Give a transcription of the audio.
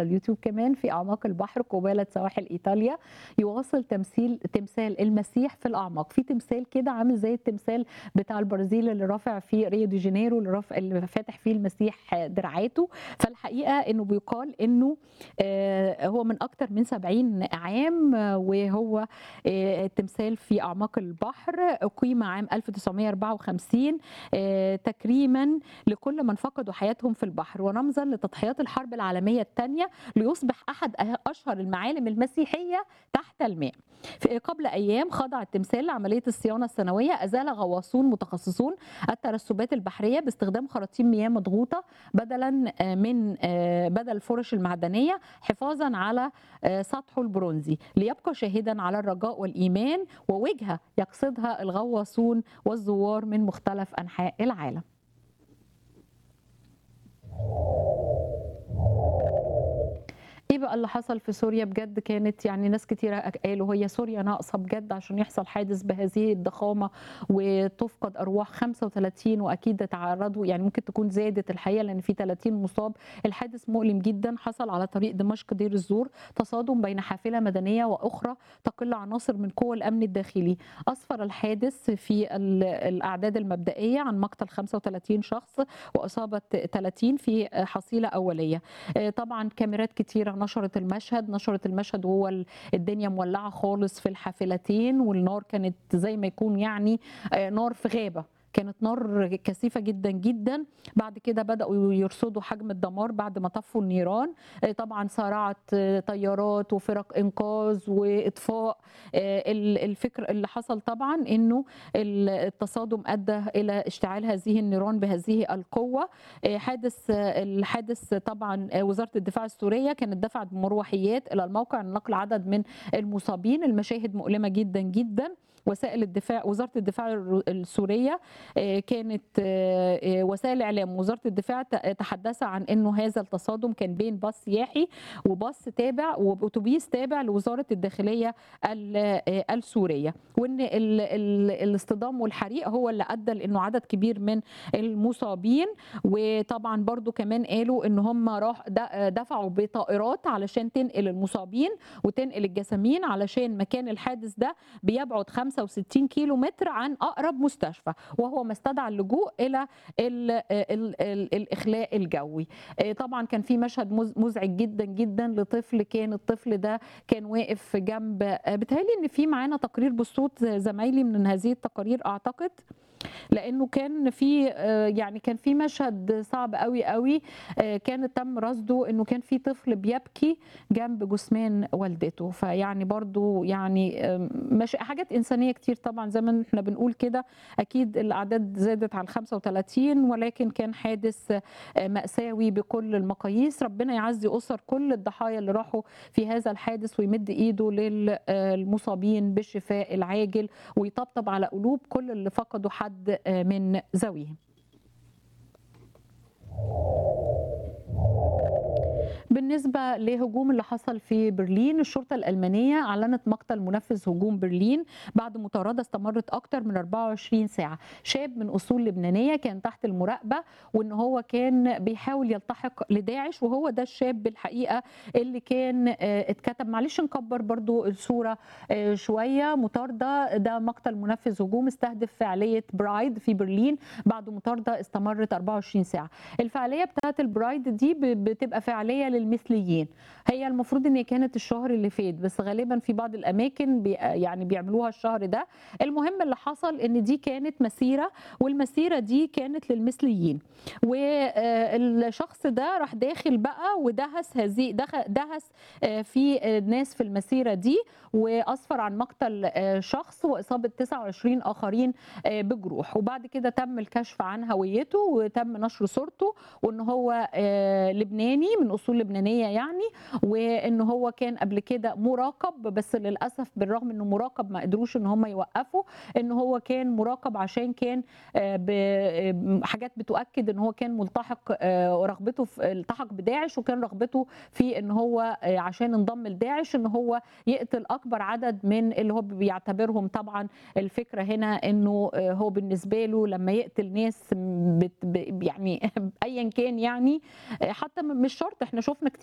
على اليوتيوب كمان في اعماق البحر قباله سواحل ايطاليا يواصل تمثيل تمثال المسيح في الاعماق في تمثال كده عامل زي التمثال بتاع البرازيل اللي رافع في ريو دي جانيرو اللي رافع اللي فاتح فيه المسيح دراعاته فالحقيقه انه بيقال انه آه، هو من اكتر من 70 عام آه، وهو آه، تمثال في اعماق البحر اقيم عام 1954 آه، تكريما لكل من فقدوا حياتهم في البحر ورمزا لتضحيات الحرب العالميه الثانيه ليصبح احد اشهر المعالم المسيحيه تحت الماء في قبل ايام خضع التمثال لعمليه الصيانه السنويه ازال غواصون متخصصون الترسبات البحريه باستخدام خراطيم مياه مضغوطه بدلا آه، من آه، بدل الفرش المعدنيه حفاظا على آه، سطحه البرونزي ليبقى شاهدا على الرجاء والايمان ووجهه يقصدها الغواصون والزوار من مختلف انحاء العالم ايه بقى اللي حصل في سوريا بجد كانت يعني ناس كتيرة قالوا هي سوريا ناقصة بجد عشان يحصل حادث بهذه الضخامة وتفقد أرواح 35 وأكيد تعرضوا يعني ممكن تكون زادت الحقيقة لأن في 30 مصاب الحادث مؤلم جدا حصل على طريق دمشق دير الزور تصادم بين حافلة مدنية وأخرى تقل عناصر من قوى الأمن الداخلي أسفر الحادث في ال- الأعداد المبدئية عن مقتل 35 شخص وإصابة 30 في حصيلة أولية آه، طبعا كاميرات كتيرة نشرت المشهد نشرت المشهد وهو ال- الدنيا مولعة خالص في الحافلتين والنار كانت زي ما يكون يعني آه، نار في غابة كانت نار كثيفة جدا جدا بعد كده بدأوا يرصدوا حجم الدمار بعد ما طفوا النيران آه، طبعا سارعت آه، طيارات وفرق إنقاذ وإطفاء آه، ال- الفكر اللي حصل طبعا إنه ال- التصادم أدى إلى اشتعال هذه النيران بهذه القوة آه، حادث آه، الحادث طبعا آه، وزارة الدفاع السورية كانت دفعت بمروحيات إلى الموقع لنقل عدد من المصابين المشاهد مؤلمة جدا جدا وسائل الدفاع وزاره الدفاع الر- السوريه آه، كانت آه، آه، وسائل الاعلام وزاره الدفاع ت- تحدث عن انه هذا التصادم كان بين باص سياحي وباص تابع واتوبيس تابع لوزاره الداخليه ال- آه، السوريه وان ال- ال- الاصطدام والحريق هو اللي ادى لانه عدد كبير من المصابين وطبعا برضو كمان قالوا ان هم راح د- دفعوا بطائرات علشان تنقل المصابين وتنقل الجسامين علشان مكان الحادث ده بيبعد 65 كيلو متر عن اقرب مستشفى وهو ما استدعى اللجوء الى ال ال ال الاخلاء الجوي آه، طبعا كان في مشهد مز- مزعج جدا جدا لطفل كان الطفل ده كان واقف جنب آه، بيتهيألي ان في معانا تقرير بالصوت زمايلي من هذه التقارير اعتقد لانه كان في آه، يعني كان في مشهد صعب قوي قوي آه، كان تم رصده انه كان في طفل بيبكي جنب جثمان والدته فيعني برضو يعني آم، مش حاجات انسانيه كتير طبعا زي ما احنا بنقول كده اكيد الاعداد زادت عن 35 ولكن كان حادث آه، ماساوي بكل المقاييس ربنا يعزي اسر كل الضحايا اللي راحوا في هذا الحادث ويمد ايده للمصابين بالشفاء العاجل ويطبطب على قلوب كل اللي فقدوا حد آه، من ذويهم بالنسبة لهجوم اللي حصل في برلين الشرطة الألمانية أعلنت مقتل منفذ هجوم برلين بعد مطاردة استمرت أكتر من 24 ساعة شاب من أصول لبنانية كان تحت المراقبة وإن هو كان بيحاول يلتحق لداعش وهو ده الشاب الحقيقة اللي كان آه، اتكتب معلش نكبر برضو الصورة آه، شوية مطاردة ده مقتل منفذ هجوم استهدف فعالية برايد في برلين بعد مطاردة استمرت 24 ساعة الفعالية بتاعت البرايد دي ب- بتبقى فعالية للمثليين هي المفروض ان هي كانت الشهر اللي فات بس غالبا في بعض الاماكن بي يعني بيعملوها الشهر ده المهم اللي حصل ان دي كانت مسيرة والمسيرة دي كانت للمثليين والشخص ده راح داخل بقى ودهس هذه دخ- دهس آه، في آه، ناس في المسيرة دي واسفر عن مقتل آه، شخص واصابة 29 اخرين آه، بجروح وبعد كده تم الكشف عن هويته وتم نشر صورته وان هو آه، لبناني من اصول لبنانيه يعني وان هو كان قبل كده مراقب بس للاسف بالرغم انه مراقب ما قدروش ان هم يوقفوا ان هو كان مراقب عشان كان آه، ب- آه، حاجات بتؤكد ان هو كان ملتحق آه، رغبته في التحق بداعش وكان رغبته في ان هو آه، عشان انضم لداعش ان هو يقتل اكبر عدد من اللي هو بيعتبرهم طبعا الفكره هنا انه آه، هو بالنسبه له لما يقتل ناس بت ب- يعني ايا كان يعني آه، حتى م- مش شرط احنا شفنا